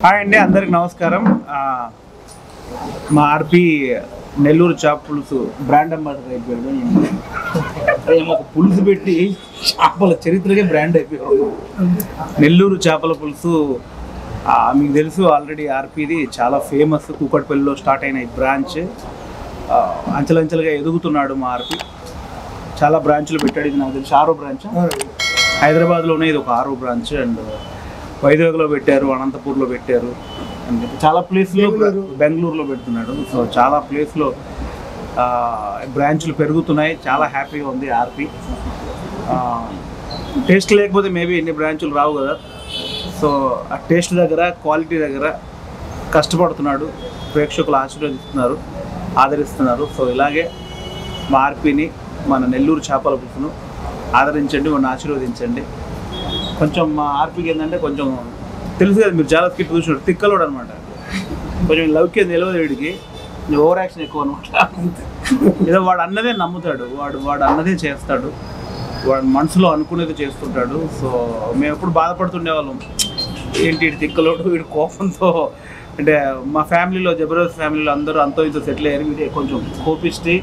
Hi అండి అందరికి నమస్కారం ఆ, మా ఆర్పి నెల్లూరు చేప పులుసు బ్రాండ్ అంబాసిడర్ అయిపోయాడు ఏమో ఒక పులుసు పెట్టి చేపల చరిత్రకే బ్రాండ్ అయిపోయాడు నెల్లూరు చేపల పులుసు ఆ, మీకు తెలుసు ఆల్రెడీ ఆర్పిది చాలా ఫేమస్ కూకట్పల్లిలో స్టార్ట్ అయిన ఈ బ్రాంచ్ ఆ, అంచెలంచెలుగా ఎదుగుతున్నాడు మా ఆర్పి చాలా బ్రాంచ్లు పెట్టాడు ఇది నాకు తెలిసి ఆరో బ్రాంచ్ హైదరాబాద్లోనే ఇది ఒక ఆరో బ్రాంచ్ అండ్ వైజాగ్లో పెట్టారు అనంతపూర్లో పెట్టారు అండ్ చాలా ప్లేస్లో బెంగళూరులో పెడుతున్నాడు సో చాలా ప్లేస్లో బ్రాంచ్లు పెరుగుతున్నాయి చాలా హ్యాపీగా ఉంది ఆర్పి టేస్ట్ లేకపోతే మేబీ ఎన్ని బ్రాంచులు రావు కదా సో ఆ టేస్ట్ దగ్గర క్వాలిటీ దగ్గర కష్టపడుతున్నాడు ప్రేక్షకులు ఆశీర్వదిస్తున్నారు ఆదరిస్తున్నారు సో ఇలాగే మా ఆర్పిని మన నెల్లూరు చేపల పులుసును ఆదరించండి మన ఆశీర్వదించండి కొంచెం మా ఆర్పికి ఏంటంటే కొంచెం తెలుసు కదా మీరు చాలా స్కిట్ చూసినారు తిక్కలోడు అనమాట కొంచెం లౌక్యం తెలియదు వీడికి ఓవర్ యాక్షన్ ఎక్కువ అనమాట ఏదో వాడు అన్నదే నమ్ముతాడు వాడు వాడు అన్నదే చేస్తాడు వాడు మనసులో అనుకునేది చేస్తుంటాడు సో మేము ఎప్పుడు బాధపడుతుండేవాళ్ళం ఏంటి వీడి తిక్కలోడు వీడి కోపంతో అంటే మా ఫ్యామిలీలో జబర్దస్త్ ఫ్యామిలీలో అందరూ అంతో ఇంతో సెటిల్ అయ్యారు వీడే కొంచెం కోపిష్టి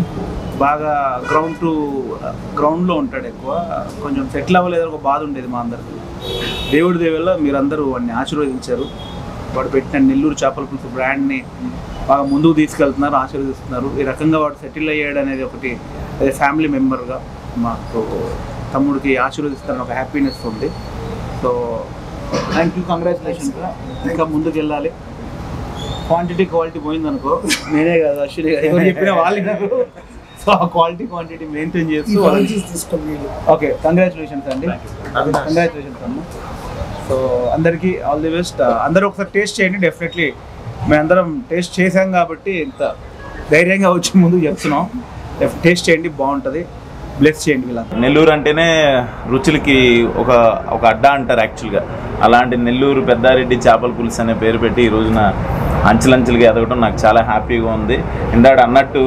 బాగా గ్రౌండ్ టు గ్రౌండ్లో ఉంటాడు ఎక్కువ కొంచెం సెటిల్ అవ్వలేదు ఒక బాధ ఉండేది మా అందరికి దేవుడి దేవుళ్ళ మీరందరూ వాడిని ఆశీర్వదించారు వాడు పెట్టిన నెల్లూరు చేపల పులుసు బ్రాండ్ని బాగా ముందుకు తీసుకెళ్తున్నారు ఆశీర్వదిస్తున్నారు ఈ రకంగా వాడు సెటిల్ అయ్యాడు అనేది ఒకటి అదే ఫ్యామిలీ మెంబర్గా మాకు తమ్ముడికి ఆశీర్వదిస్తారని ఒక హ్యాపీనెస్ ఉంది సో థ్యాంక్ యూ కంగ్రాచులేషన్స్ ఇంకా ముందుకు వెళ్ళాలి క్వాంటిటీ క్వాలిటీ పోయిందనుకో నేనే కాదు అశ్విని గారు ఎవరు చెప్పిన వాళ్ళు సో ఆ క్వాలిటీ క్వాంటిటీ మెయింటైన్ చేస్తూ ఓకే కంగ్రాచులేషన్స్ అండి కంగ్రాచులేషన్స్ అమ్మ సో అందరికీ ఆల్ ది బెస్ట్ అందరూ ఒకసారి టేస్ట్ చేయండి డెఫినెట్లీ మేమందరం టేస్ట్ చేసాం కాబట్టి ఇంత ధైర్యంగా వచ్చి ముందుకు చెప్తున్నాం టేస్ట్ చేయండి బాగుంటుంది బ్లెస్ చేయండి వీళ్ళంతా నెల్లూరు అంటేనే రుచులకి ఒక ఒక అడ్డా అంటారు యాక్చువల్గా అలాంటి నెల్లూరు పెద్దారెడ్డి చేపల పులుసు అనే పేరు పెట్టి ఈ రోజున అంచెలంచెలుగా ఎదగడం నాకు చాలా హ్యాపీగా ఉంది ఇందాక అన్నట్టు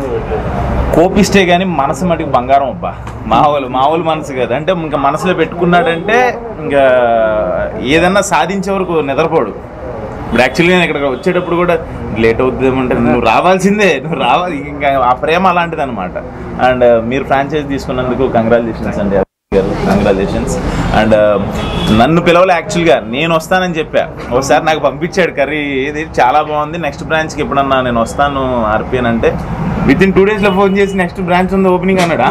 కోపిస్తే కానీ మనసు మటుకు బంగారం అబ్బా మామూలు మామూలు మనసు కదా అంటే ఇంకా మనసులో పెట్టుకున్నాడంటే ఇంకా ఏదన్నా సాధించే వరకు నిద్రపోడు ఇప్పుడు యాక్చువల్గా నేను ఇక్కడ వచ్చేటప్పుడు కూడా లేట్ అవుతుందేమంటే నువ్వు రావాల్సిందే నువ్వు రావాలి ఇంకా ఆ ప్రేమ అలాంటిది అనమాట అండ్ మీరు ఫ్రాంచైజ్ తీసుకున్నందుకు కంగ్రాచులేషన్స్ అండి గారు కంగ్రాచులేషన్స్ అండ్ నన్ను పిలవలే యాక్చువల్గా నేను వస్తానని చెప్పా ఒకసారి నాకు పంపించాడు కర్రీ ఇది చాలా బాగుంది నెక్స్ట్ బ్రాంచ్కి ఎప్పుడన్నా నేను వస్తాను ఆర్పి అని అంటే విత్ ఇన్ టూ డేస్లో ఫోన్ చేసి నెక్స్ట్ బ్రాంచ్ ఉంది ఓపెనింగ్ అన్నాడా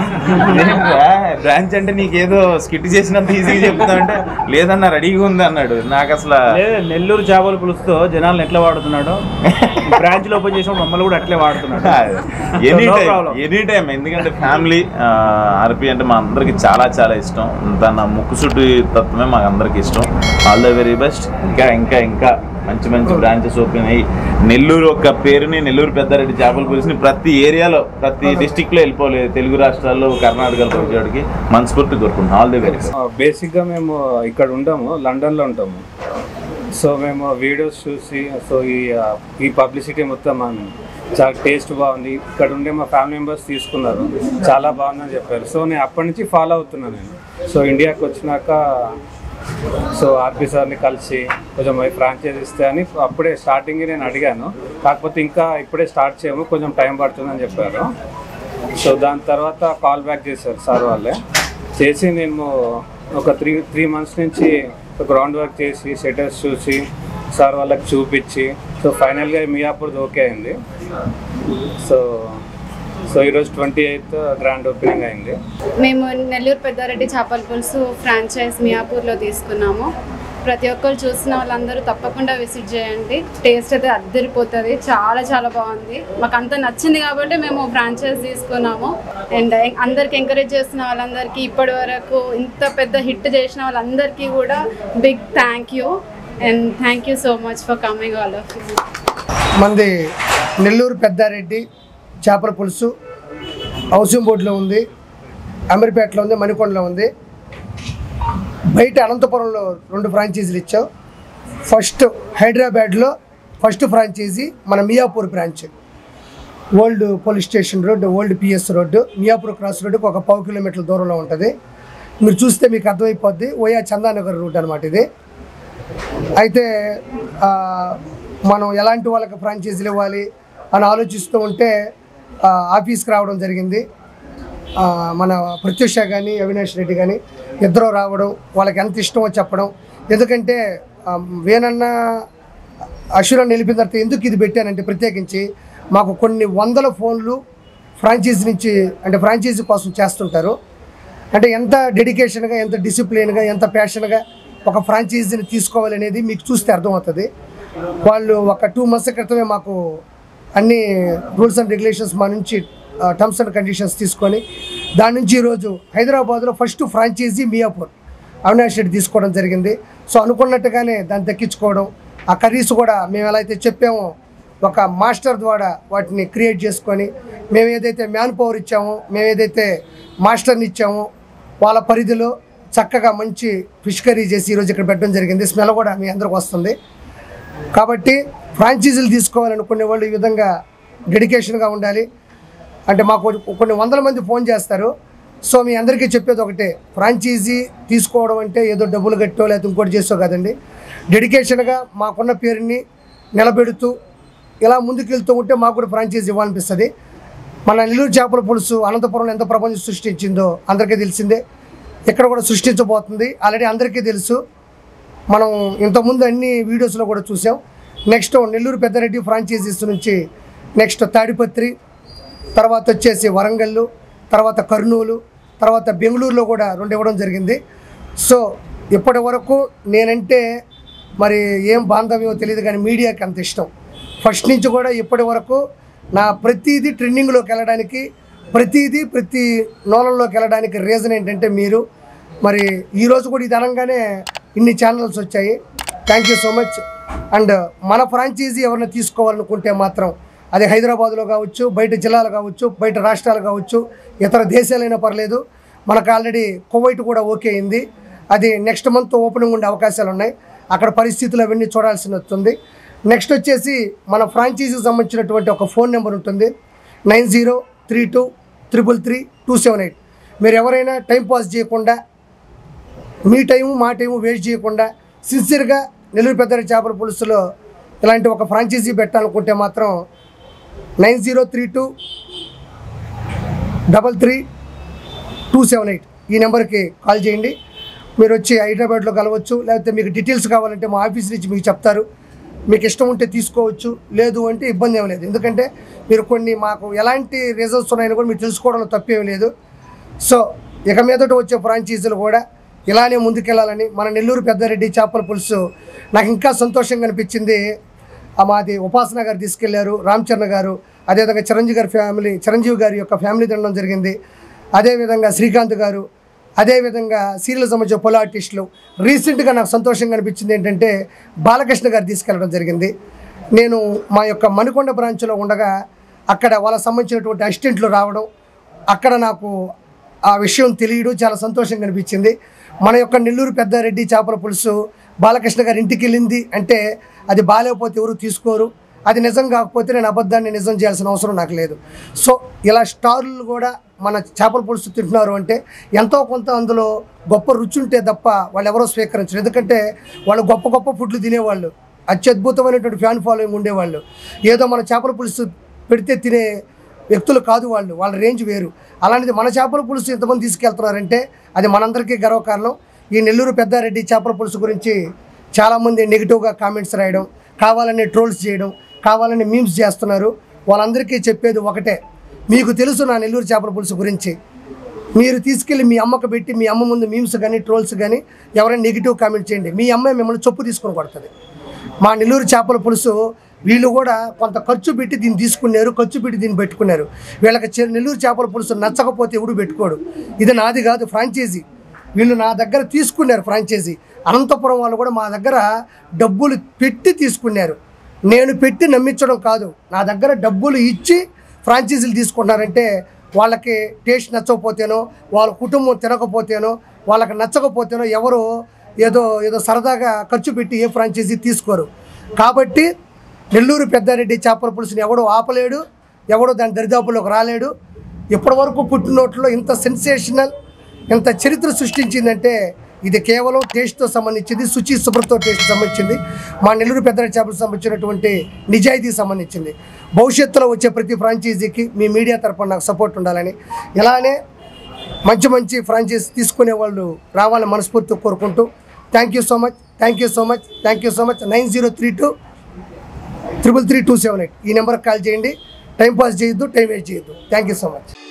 బ్రాంచ్ అంటే నీకేదో స్కిట్ చేసినంత ఈజీగా చెప్తా అంటే లేదన్నా రెడీగా ఉంది అన్నాడు నాకు అసలు లేదు నెల్లూరు చేపల పులుసుతో జనాలను ఎట్లా వాడుతున్నాడో బ్రాంచ్లు ఓపెన్ చేసినప్పుడు మమ్మల్ని కూడా అట్లే వాడుతున్నాడు any No time problem. Any time ఎందుకంటే ఫ్యామిలీ ఆర్పి అంటే మా అందరికి చాలా చాలా ఇష్టం తన ముక్కుసుటి తత్వమే మాకు అందరికి ఇష్టం ఆల్ ద వెరీ బెస్ట్ ఇంకా ఇంకా ఇంకా మంచి మంచి బ్రాంచెస్ ఓపెన్ అయ్యి నెల్లూరు ఒక పేరుని నెల్లూరు పెద్దారెడ్డి చేపల పులుసుని ప్రతి ఏరియాలో ప్రతి డిస్టిక్లో వెళ్ళిపోలేదు తెలుగు రాష్ట్రాల్లో కర్ణాటకలో వచ్చేవాడికి మనస్ఫూర్తి కోరుకుంటున్నాం ఆల్ ది వెరీ బెస్ట్ బేసిక్గా మేము ఇక్కడ ఉంటాము లండన్లో ఉంటాము సో మేము వీడియోస్ చూసి సో ఈ ఆ, ఈ పబ్లిసిటీ మొత్తం మనం చాలా టేస్ట్ బాగుంది ఇక్కడ ఉండే మా ఫ్యామిలీ మెంబర్స్ తీసుకున్నారు చాలా బాగుందని చెప్పారు సో నేను అప్పటి నుంచి ఫాలో అవుతున్నాను నేను సో ఇండియాకి వచ్చినాక సో ఆర్పి సార్ని కలిసి కొంచెం ఫ్రాంచైజ్ ఇస్తే అని అప్పుడే స్టార్టింగ్ నేను అడిగాను కాకపోతే ఇంకా ఇప్పుడే స్టార్ట్ చేయము కొంచెం టైం పడుతుందని చెప్పారు సో దాని తర్వాత కాల్ బ్యాక్ చేశారు సార్ వాళ్ళే చేసి నేను ఒక త్రీ త్రీ మంత్స్ నుంచి గ్రౌండ్ వర్క్ చేసి సెటర్స్ చూసి సార్ వాళ్ళకి చూపించి సో ఫైనల్గా మియాపూర్ది ఓకే అయింది సో సో ఈరోజు ట్వంటీ ఎయిత్ గ్రాండ్ ఓపెనింగ్ అయింది మేము నెల్లూరు పెద్దారెడ్డి చేపల పులుసు ఫ్రాంచైజ్ మియాపూర్లో తీసుకున్నాము ప్రతి ఒక్కరు చూసిన వాళ్ళందరూ తప్పకుండా విజిట్ చేయండి టేస్ట్ అయితే అద్దరిపోతుంది చాలా చాలా బాగుంది మాకు అంత నచ్చింది కాబట్టి మేము ఫ్రాంచైజ్ తీసుకున్నాము అండ్ అందరికి ఎంకరేజ్ చేస్తున్న వాళ్ళందరికీ ఇప్పటి వరకు ఇంత పెద్ద హిట్ చేసిన వాళ్ళందరికీ కూడా big thank you and thank you so much for coming all of you మంది నెల్లూరు పెద్దారెడ్డి చేపల పులుసు హౌసింగ్ బోర్డులో ఉంది అమీర్పేటలో ఉంది మణికొండలో ఉంది బయట అనంతపురంలో రెండు ఫ్రాంచైజీలు ఇచ్చాం ఫస్ట్ హైదరాబాద్లో ఫస్ట్ ఫ్రాంచైజీ మన Miyapur branch old police station road old PS road Miyapur cross రోడ్డుకి ఒక పావు కిలోమీటర్ల దూరంలో ఉంటుంది మీరు చూస్తే మీకు అర్థమైపోద్ది ఓయా చందానగర్ రూట్ అనమాట ఇది అయితే ఆ, మనం ఎలాంటి వాళ్ళకి ఫ్రాంచైజీలు ఇవ్వాలి అని ఆలోచిస్తూ ఉంటే ఆ, ఆఫీస్కి రావడం జరిగింది ఆ, మన ప్రత్యూష కానీ అవినాష్ రెడ్డి కానీ ఇద్దరు రావడం వాళ్ళకి ఎంత ఇష్టమో చెప్పడం ఎందుకంటే ఆ, వేనన్న అశురాన్ని నిలిపిన తర్వాత ఎందుకు ఇది పెట్టానంటే ప్రత్యేకించి మాకు కొన్ని వందల ఫోన్లు ఫ్రాంచైజీ నుంచి అంటే ఫ్రాంచైజీ కోసం చేస్తుంటారు అంటే ఎంత డెడికేషన్గా ఎంత డిసిప్లిన్గా ఎంత ప్యాషన్గా ఒక ఫ్రాంచైజీని తీసుకోవాలనేది మీకు చూస్తే అర్థమవుతుంది వాళ్ళు ఒక టూ మంత్స్ క్రితమే మాకు అన్ని రూల్స్ అండ్ రెగ్యులేషన్స్ మా నుంచి టర్మ్స్ అండ్ కండిషన్స్ తీసుకొని దాని నుంచి ఈరోజు హైదరాబాద్లో ఫస్ట్ ఫ్రాంచైజీ మియాపూర్ అవినాష్ రెడ్డి తీసుకోవడం జరిగింది సో అనుకున్నట్టుగానే దాన్ని దక్కించుకోవడం ఆ కర్రీస్ కూడా మేము ఎలా అయితే చెప్పామో ఒక మాస్టర్ ద్వారా వాటిని క్రియేట్ చేసుకొని మేము ఏదైతే మ్యాన్ పవర్ ఇచ్చామో మేము ఏదైతే మాస్టర్ని ఇచ్చామో వాళ్ళ పరిధిలో చక్కగా మంచి ఫిష్ కర్రీ చేసి ఈరోజు ఇక్కడ పెట్టడం జరిగింది స్మెల్ కూడా మీ అందరికి వస్తుంది కాబట్టి ఫ్రాంచైజీలు తీసుకోవాలనుకునే వాళ్ళు ఈ విధంగా డెడికేషన్గా ఉండాలి అంటే మాకు కొన్ని వందల మంది ఫోన్ చేస్తారు సో మీ అందరికీ చెప్పేది ఒకటే ఫ్రాంచైజీ తీసుకోవడం అంటే ఏదో డబ్బులు కట్టో లేకపోతే ఇంకోటి చేసో కదండి డెడికేషన్గా మాకున్న పేరుని నిలబెడుతూ ఇలా ముందుకు వెళ్తూ ఉంటే మాకు కూడా ఫ్రాంచైజీ ఇవ్వాలనిపిస్తుంది మన నెల్లూరు చేపల పులుసు అనంతపురంలో ఎంత ప్రపంచం సృష్టించిందో అందరికీ తెలిసిందే ఇక్కడ కూడా సృష్టించబోతుంది ఆల్రెడీ అందరికీ తెలుసు మనం ఇంతకుముందు అన్ని వీడియోస్లో కూడా చూసాం నెక్స్ట్ నెల్లూరు పెద్దారెడ్డి ఫ్రాంచైజీస్ నుంచి నెక్స్ట్ తాడిపత్రి తర్వాత వచ్చేసి వరంగల్ తర్వాత కర్నూలు తర్వాత బెంగళూరులో కూడా రెండు ఇవ్వడం జరిగింది సో ఇప్పటి వరకు నేనంటే మరి ఏం బాంధవ్యమో తెలియదు కానీ మీడియాకి అంత ఇష్టం ఫస్ట్ నుంచి కూడా ఇప్పటి వరకు నా ప్రతిదీ ట్రెండింగ్లోకి వెళ్ళడానికి ప్రతిదీ ప్రతి నోలంలోకి వెళ్ళడానికి రీజన్ ఏంటంటే మీరు మరి ఈరోజు కూడా ఇది అనగానే ఇన్ని ఛానల్స్ వచ్చాయి thank you so much and మన ఫ్రాంచైజీ ఎవరైనా తీసుకోవాలనుకుంటే మాత్రం అది హైదరాబాద్లో కావచ్చు బయట జిల్లాలు కావచ్చు బయట రాష్ట్రాలు కావచ్చు ఇతర దేశాలైనా పర్లేదు మనకు ఆల్రెడీ కువైట్ కూడా ఓకే అయింది అది నెక్స్ట్ మంత్ ఓపెనింగ్ ఉండే అవకాశాలు ఉన్నాయి అక్కడ పరిస్థితులు అవన్నీ చూడాల్సి వస్తుంది నెక్స్ట్ వచ్చేసి మన ఫ్రాంచైజీకి సంబంధించినటువంటి ఒక ఫోన్ నెంబర్ ఉంటుంది nine zero three two triple three two seven eight మీరు ఎవరైనా టైం పాస్ చేయకుండా మీ టైము మా టైము వేస్ట్ చేయకుండా సిన్సియర్గా నెల్లూరు పెద్దరి చేపల పులుసులో ఇలాంటి ఒక ఫ్రాంచైజీ పెట్టాలనుకుంటే మాత్రం nine zero three two double three two seven eight ఈ నెంబర్కి కాల్ చేయండి మీరు వచ్చి హైదరాబాద్లో కలవచ్చు లేకపోతే మీకు డీటెయిల్స్ కావాలంటే మా ఆఫీస్ నుంచి మీకు చెప్తారు మీకు ఇష్టం ఉంటే తీసుకోవచ్చు లేదు అంటే ఇబ్బంది ఏం లేదు ఎందుకంటే మీరు కొన్ని మాకు ఎలాంటి రీజన్స్ ఉన్నాయని కూడా మీరు తెలుసుకోవడంలో తప్పేం లేదు సో ఇక మీదట వచ్చే ఫ్రాంచైజీలు కూడా ఇలానే ముందుకెళ్ళాలని మన నెల్లూరు పెద్దారెడ్డి చేపల పులుసు నాకు ఇంకా సంతోషంగా అనిపించింది ఆ మాది ఉపాసన గారు తీసుకెళ్లారు రామ్ చరణ్ గారు అదేవిధంగా చిరంజీవి గారి ఫ్యామిలీ చిరంజీవి గారి యొక్క ఫ్యామిలీ తినడం జరిగింది అదేవిధంగా శ్రీకాంత్ గారు అదేవిధంగా సీరియల్ సంబంధించిన పొల ఆర్టిస్టులు రీసెంట్గా నాకు సంతోషంగా అనిపించింది ఏంటంటే బాలకృష్ణ గారు తీసుకెళ్ళడం జరిగింది నేను మా యొక్క మణికొండ బ్రాంచ్లో ఉండగా అక్కడ వాళ్ళకి సంబంధించినటువంటి అసిస్టెంట్లు రావడం అక్కడ నాకు ఆ విషయం తెలియడం చాలా సంతోషంగా అనిపించింది మన యొక్క నెల్లూరు పెద్దారెడ్డి చేపల పులుసు బాలకృష్ణ గారి ఇంటికి వెళ్ళింది అంటే అది బాగాలేకపోతే ఎవరు తీసుకోరు అది నిజం కాకపోతే నేను అబద్ధాన్ని నిజం చేయాల్సిన అవసరం నాకు లేదు సో ఇలా స్టార్లు కూడా మన చేపల పులుసు తింటున్నారు అంటే ఎంతో కొంత అందులో గొప్ప రుచి ఉంటే తప్ప వాళ్ళు ఎవరో స్వీకరించరు ఎందుకంటే వాళ్ళు గొప్ప గొప్ప ఫుడ్లు తినేవాళ్ళు అత్యద్భుతమైనటువంటి ఫ్యాన్ ఫాలోయింగ్ ఉండేవాళ్ళు ఏదో మన చేపల పులుసు పెడితే తినే వ్యక్తులు కాదు వాళ్ళు వాళ్ళ రేంజ్ వేరు అలాంటిది మన చేపల పులుసు ఎంతమంది తీసుకెళ్తున్నారంటే అది మనందరికీ గర్వకారణం ఈ నెల్లూరు పెద్దారెడ్డి చేపల పులుసు గురించి చాలామంది నెగిటివ్గా కామెంట్స్ రాయడం కావాలని ట్రోల్స్ చేయడం కావాలని మీమ్స్ చేస్తున్నారు వాళ్ళందరికీ చెప్పేది ఒకటే మీకు తెలుసు నా నెల్లూరు చేపల పులుసు గురించి మీరు తీసుకెళ్ళి మీ అమ్మకు పెట్టి మీ అమ్మ ముందు మీమ్స్ కానీ ట్రోల్స్ కానీ ఎవరైనా నెగిటివ్ కామెంట్ చేయండి మీ అమ్మాయి మిమ్మల్ని చొప్పు తీసుకొని కొడుతుంది మా నెల్లూరు చేపల పులుసు వీళ్ళు కూడా కొంత ఖర్చు పెట్టి దీన్ని తీసుకున్నారు ఖర్చు పెట్టి దీన్ని పెట్టుకున్నారు వీళ్ళకి చె- నెల్లూరు చేపల పులుసు నచ్చకపోతే ఎవడు పెట్టుకోడు ఇది నాది కాదు ఫ్రాంచైజీ వీళ్ళు నా దగ్గర తీసుకున్నారు ఫ్రాంచైజీ అనంతపురం వాళ్ళు కూడా మా దగ్గర డబ్బులు పెట్టి తీసుకున్నారు నేను పెట్టి నమ్మించడం కాదు నా దగ్గర డబ్బులు ఇచ్చి ఫ్రాంచైజీలు తీసుకున్నారంటే వాళ్ళకి టేస్ట్ నచ్చకపోతేనో వాళ్ళ కుటుంబం తినకపోతేనో వాళ్ళకి నచ్చకపోతేనో ఎవరు ఏదో ఏదో సరదాగా ఖర్చు పెట్టి ఏ ఫ్రాంచైజీ తీసుకోరు కాబట్టి నెల్లూరు పెద్దారెడ్డి చేపల పులుసుని ఎవడో ఆపలేడు ఎవడో దాని దరిదాపులోకి రాలేడు ఇప్పటి వరకు పుట్టినోట్లో ఇంత సెన్సేషనల్ ఇంత చరిత్ర సృష్టించిందంటే ఇది కేవలం టేస్ట్తో సంబంధించింది శుచి శుభ్రతో టేస్ట్ సంబంధించింది మా నెల్లూరు పెద్దరెడ్డి చేపలకు సంబంధించినటువంటి నిజాయితీకి సంబంధించింది భవిష్యత్తులో వచ్చే ప్రతి ఫ్రాంచైజీకి మీ మీడియా తరపున నాకు సపోర్ట్ ఉండాలని ఇలానే మంచి మంచి ఫ్రాంచైజ్ తీసుకునే వాళ్ళు రావాలని మనస్ఫూర్తిగా కోరుకుంటూ thank you so much thank you so much thank you so much nine zero three two triple three two seven eight ఈ నెంబర్కి కాల్ చేయండి టైం పాస్ చేయొద్దు టైం వేస్ట్ చేయొద్దు థ్యాంక్ యూ సో మచ్